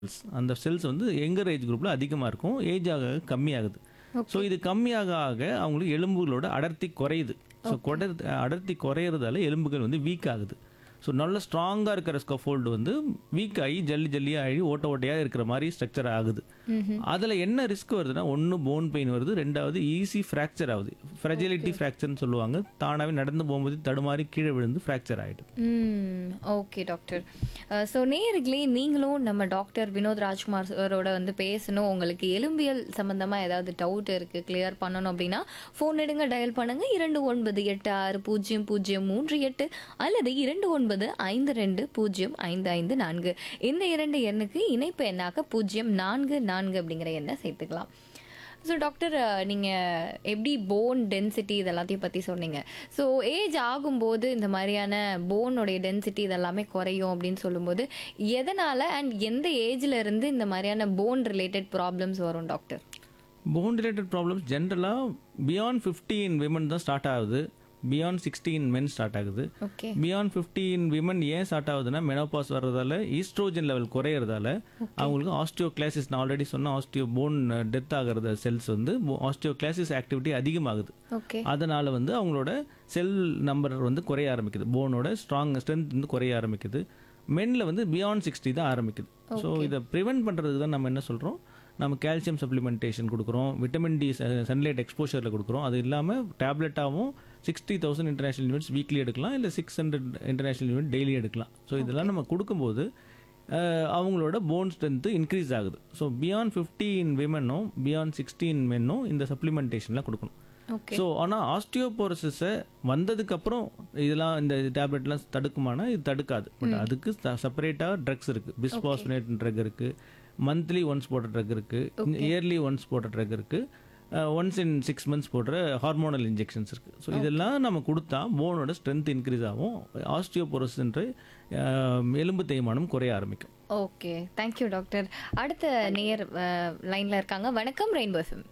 cells. அந்த cells வந்து எங்கர் age குரூப்பில் அதிகமாக இருக்கும் ஏஜ் ஆக ஆக கம்மியாகுது ஸோ இது கம்மியாக ஆக அவங்களுக்கு எலும்புகளோட அடர்த்தி குறையுது ஸோ அடர்த்தி குறையிறதால எலும்புகள் வந்து வீக் ஆகுது ஸோ நல்ல ஸ்ட்ராங்காக இருக்கிற ஸ்கஃபோல்டு வந்து வீக் ஆகி ஜல்லி ஜல்லியாக ஆகி ஓட்ட ஓட்டையாக இருக்கிற மாதிரி ஸ்ட்ரக்சர் ஆகுது அதில் என்ன ரிஸ்க் வருதுன்னா ஒன்று போன் பெயின் வருது ரெண்டாவது ஈஸி ஃப்ராக்சர் ஆகுது ஃப்ரெஜிலிட்டி ஃப்ராக்சர்னு சொல்லுவாங்க தானாகவே நடந்து போகும்போது தடுமாறி கீழே விழுந்து ஃப்ராக்சர் ஆகிடும் ம் ஓகே டாக்டர் ஸோ நேர்களே நீங்களும் நம்ம டாக்டர் வினோத் ராஜ்குமார் சாரோட வந்து பேசணும் உங்களுக்கு எலும்பியல் சம்மந்தமாக ஏதாவது டவுட் இருக்குது கிளியர் பண்ணணும் அப்படின்னா ஃபோன் எடுங்க டயல் பண்ணுங்க இரண்டு ஒன்பது எட்டு ஆறு பூஜ்ஜியம் பூஜ்ஜியம் மூன்று எட்டு அல்லது இரண்டு ஒன்பது ஐந்து ரெண்டு பூஜ்ஜியம் ஐந்து ஐந்து நான்கு இந்த இரண்டு எண்ணுக்கு இணைப்பு எண்ணாக பூஜ்ஜியம் நான்கு நான்கு அப்படிங்கிற எண்ணை சேர்த்துக்கலாம் ஸோ டாக்டர் நீங்கள் எப்படி போன் டென்சிட்டி இதெல்லாத்தையும் பற்றி சொன்னீங்க ஸோ ஏஜ் ஆகும்போது இந்த மாதிரியான போனோடைய டென்சிட்டி இதெல்லாமே குறையும் அப்படின்னு சொல்லும்போது எதனால் அண்ட் எந்த ஏஜ்ல இருந்து இந்த மாதிரியான போன் ரிலேட்டட் ப்ராப்ளம்ஸ் வரும் டாக்டர் போன் ரிலேட்டட் ப்ராப்ளம்ஸ் ஜென்ரலாக பியாண்ட் ஃபிஃப்டீன் விமன் தான் ஸ்டார்ட் ஆகுது பியாண்ட் சிக்ஸ்டீன் மென் ஸ்டார்ட் ஆகுது ஓகே பியாண்ட் ஃபிஃப்டீன் விமன் ஏன் ஸ்டார்ட் ஆகுதுன்னா மெனோபாஸ் வர்றதால ஈஸ்ட்ரோஜன் லெவல் குறையிறதால அவங்களுக்கு ஆஸ்டியோகிளாசிஸ் நான் ஆல்ரெடி சொன்ன ஆஸ்டியோ போன் டெத் ஆகிறது செல்ஸ் வந்து ஆஸ்டியோகிளாசிஸ் ஆக்டிவிட்டி அதிகமாகுது ஓகே அதனால வந்து அவங்களோட செல் நம்பர் வந்து குறைய ஆரம்பிக்குது போனோட ஸ்ட்ராங் ஸ்ட்ரென்த் வந்து குறைய ஆரம்பிக்குது மென்ல வந்து பியாண்ட் சிக்ஸ்டி தான் ஆரம்பிக்குது ஸோ இதை ப்ரிவென்ட் பண்ணுறதுக்கு தான் நம்ம என்ன சொல்கிறோம் நம்ம கால்சியம் சப்ளிமெண்டேஷன் கொடுக்குறோம் விட்டமின் டி சன்லைட் எக்ஸ்போஷரில் கொடுக்குறோம் அது இல்லாமல் டேப்லெட்டாகவும் sixty thousand international units weekly எடுக்கலாம் இல்லை six hundred international unit daily எடுக்கலாம் ஸோ இதெல்லாம் நம்ம கொடுக்கும்போது அஹ், அவங்களோட போன் ஸ்ட்ரென்த்து இன்க்ரீஸ் ஆகுது ஸோ பியாண்ட் ஃபிஃப்டீன் விமனும் பியாண்ட் சிக்ஸ்டீன் மென்னும் இந்த சப்ளிமெண்டேஷன்லாம் கொடுக்கணும் ஓகே ஸோ ஆனால் ஆஸ்டியோபோரோசிஸை வந்ததுக்கப்புறம் இதெல்லாம் இந்த டேப்லெட்லாம் தடுக்குமானா இது தடுக்காது பட் அதுக்கு செப்பரேட்டாக ட்ரக்ஸ் இருக்குது பிஸ்பாஸ்பினேட் ட்ரக் இருக்குது மந்த்லி ஒன்ஸ் போடுற ட்ரக் இருக்குது இயர்லி ஒன்ஸ் போடுற ட்ரக் இருக்குது ஒன்ஸ் இன் சிக்ஸ் மந்த்ஸ் போடுற ஹார்மோனல் இன்ஜெக்ஷன்ஸ் இருக்குது ஸோ இதெல்லாம் நம்ம கொடுத்தா போனோட ஸ்ட்ரென்த் இன்க்ரீஸ் ஆகும் ஆஸ்டியோபோரோசின்ற எலும்பு தேய்மானம் குறைய ஆரம்பிக்கும் ஓகே தேங்க்யூ டாக்டர் அடுத்த நேயர் லைனில் இருக்காங்க வணக்கம் ரெயின்போ எஃப்எம்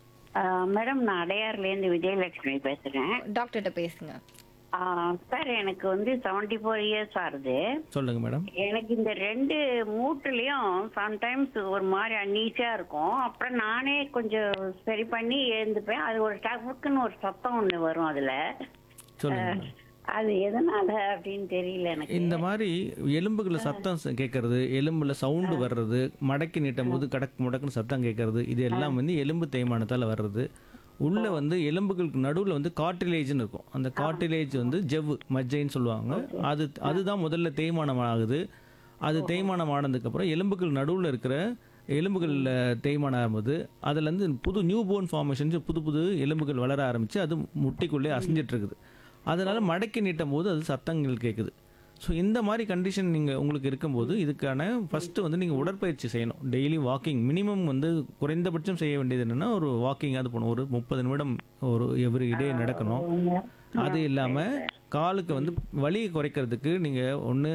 மேடம் நான் அடையாறுலேருந்து விஜயலட்சுமி பேசுறேன் டாக்டர்கிட்ட பேசுங்க சார் எனக்கு வந்து செவன்டி ஃபோர் இயர்ஸ் ஆகுது சொல்லுங்க மேடம் எனக்கு இந்த ரெண்டு மூட்டுலயும் சம்டைம்ஸ் ஒரு மாதிரி அன்னீஸியா இருக்கும் அப்புறம் நானே கொஞ்சம் சரி பண்ணி எழுந்துப்பேன் அது ஒரு டக்குன்னு ஒரு சத்தம் ஒண்ணு வரும் அதுல சொல்லுங்க madam. அது எதனால அப்படின்னு தெரியல எனக்கு இந்த மாதிரி எலும்புகளை சத்தம் ச- கேட்கறது எலும்புல சவுண்டு வர்றது மடக்கி நீட்டும் போது கடக்கு முடக்குன்னு சத்தம் கேட்கறது இது எல்லாம் வந்து எலும்பு தேய்மானத்தால வர்றது உள்ள வந்து எலும்புகளுக்கு நடுவில் வந்து கார்டிலேஜ்னு இருக்கும் அந்த கார்டிலேஜ் வந்து ஜவ்வு மஜ்ஜைன்னு சொல்லுவாங்க அது அதுதான் முதல்ல தேய்மானம் ஆகுது அது தேய்மானம் ஆனதுக்கப்புறம் எலும்புகள் நடுவில் இருக்கிற எலும்புகளில் தேய்மானம் ஆகும்போது அதுலேருந்து புது நியூ போன் ஃபார்மேஷன் புது புது எலும்புகள் வளர ஆரம்பித்து அது முட்டைக்குள்ளே அசைஞ்சிட்டு இருக்குது அதனால மடக்கி நீட்டும் போது அது சத்தங்கள் கேட்குது ஸோ இந்த மாதிரி கண்டிஷன் நீங்கள் உங்களுக்கு இருக்கும்போது இதுக்கான ஃபஸ்ட்டு வந்து நீங்கள் உடற்பயிற்சி செய்யணும் டெய்லி வாக்கிங் மினிமம் வந்து குறைந்தபட்சம் செய்ய வேண்டியது என்னென்னா ஒரு வாக்கிங் அது போகணும் ஒரு முப்பது நிமிடம் ஒரு எவ்ரி டே நடக்கணும் அது இல்லாமல் காலுக்கு வந்து வலியை குறைக்கிறதுக்கு நீங்கள் ஒன்று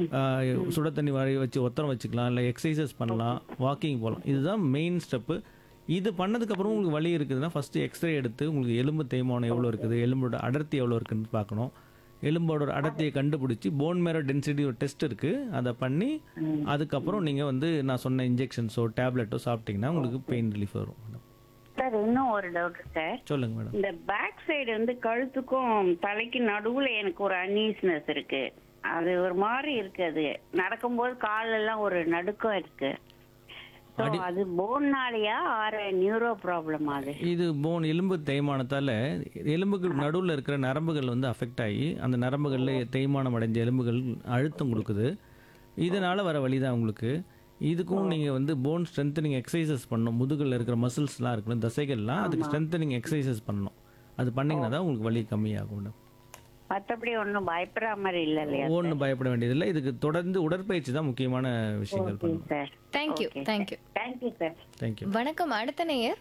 சுட தண்ணி வழி வச்சு ஒத்தரம் வச்சுக்கலாம் இல்லை எக்ஸசைசஸ் பண்ணலாம் வாக்கிங் போகலாம் இதுதான் மெயின் ஸ்டெப்பு இது பண்ணதுக்கப்புறம் உங்களுக்கு வலி இருக்குதுன்னா ஃபஸ்ட்டு எக்ஸ்ரே எடுத்து உங்களுக்கு எலும்பு தேய்மானம் எவ்வளோ இருக்குது எலும்போட அடர்த்தி எவ்வளோ இருக்குன்னு பார்க்கணும் எலும்போட அடர்த்தியை கண்டுபிடிச்சி போன் மேரோ டென்சிட்டி ஒரு டெஸ்ட் இருக்குது அதை பண்ணி அதுக்கப்புறம் நீங்கள் வந்து நான் சொன்ன இன்ஜெக்ஷன்ஸோ டேப்லெட்டோ சாப்பிட்டீங்கன்னா உங்களுக்கு பெயின் ரிலீஃப் வரும் மேடம் சார் இன்னும் ஒரு டவுட் சார் சொல்லுங்கள் மேடம் இந்த பேக் சைடு வந்து கழுத்துக்கும் தலைக்கு நடுவுல எனக்கு ஒரு அன்னீஸ்னஸ் இருக்கு அது ஒரு மாதிரி இருக்கு அது நடக்கும்போது கால் எல்லாம் ஒரு நடுக்கம் இருக்கு So, அது போன்னாலயா ஆற நியூரோ ப்ராப்ளம் அது இது போன் எலும்பு தேய்மானத்தால் எலும்புகள் நடுவில் இருக்கிற நரம்புகள் வந்து அஃபெக்ட் ஆகி அந்த நரம்புகளில் தேய்மானம் அடைஞ்ச எலும்புகள் அழுத்தம் கொடுக்குது இதனால் வர வழி தான் உங்களுக்கு இதுக்கும் நீங்கள் வந்து போன் ஸ்ட்ரென்த்தனிங் எக்ஸசைசஸ் பண்ணணும் முதுகில் இருக்கிற மசில்ஸ்லாம் இருக்கணும் தசைகள்லாம் அதுக்கு ஸ்ட்ரென்த்தனிங் எக்ஸசைசஸ் பண்ணணும் அது பண்ணிங்கன்னா தான் உங்களுக்கு வலி கம்மியாகும் மேடம் மத்தபடி ஒண்ணும் பயப்படுற மாதிரி இல்ல இல்லையா ஒன்றும் பயப்பட வேண்டியதில்லை இதுக்கு தொடர்ந்து உடற்பயிற்சி தான் முக்கியமான விஷயங்கள் பண்ணணும் sir thank you thank you thank you sir thank you வணக்கம் அடுத்த நேயர்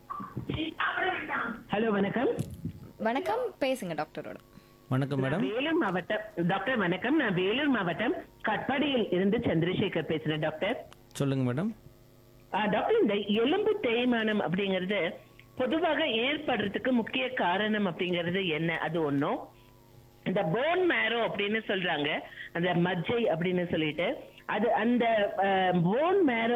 ஹலோ வணக்கம் வணக்கம் பேசுங்க டாக்டரோட வணக்கம் மேடம் வேலூர் மாவட்டம் டாக்டர் வணக்கம் நான் வேலூர் மாவட்டம் கட்பாடியில் இருந்து சந்திரசேகர் பேசுறேன் டாக்டர் சொல்லுங்கள் மேடம் ஆ, டாக்டர் இந்த எலும்பு தேய்மானம் அப்படிங்கிறது பொதுவாக ஏற்படுறதுக்கு முக்கிய காரணம் அப்படிங்கிறது என்ன அது ஒண்ணும் இந்த போன் மேரோ அப்படின்னு சொல்றாங்க அந்த மஜ்ஜை அப்படின்னு சொல்லிட்டு அது அந்த போன் மேரோ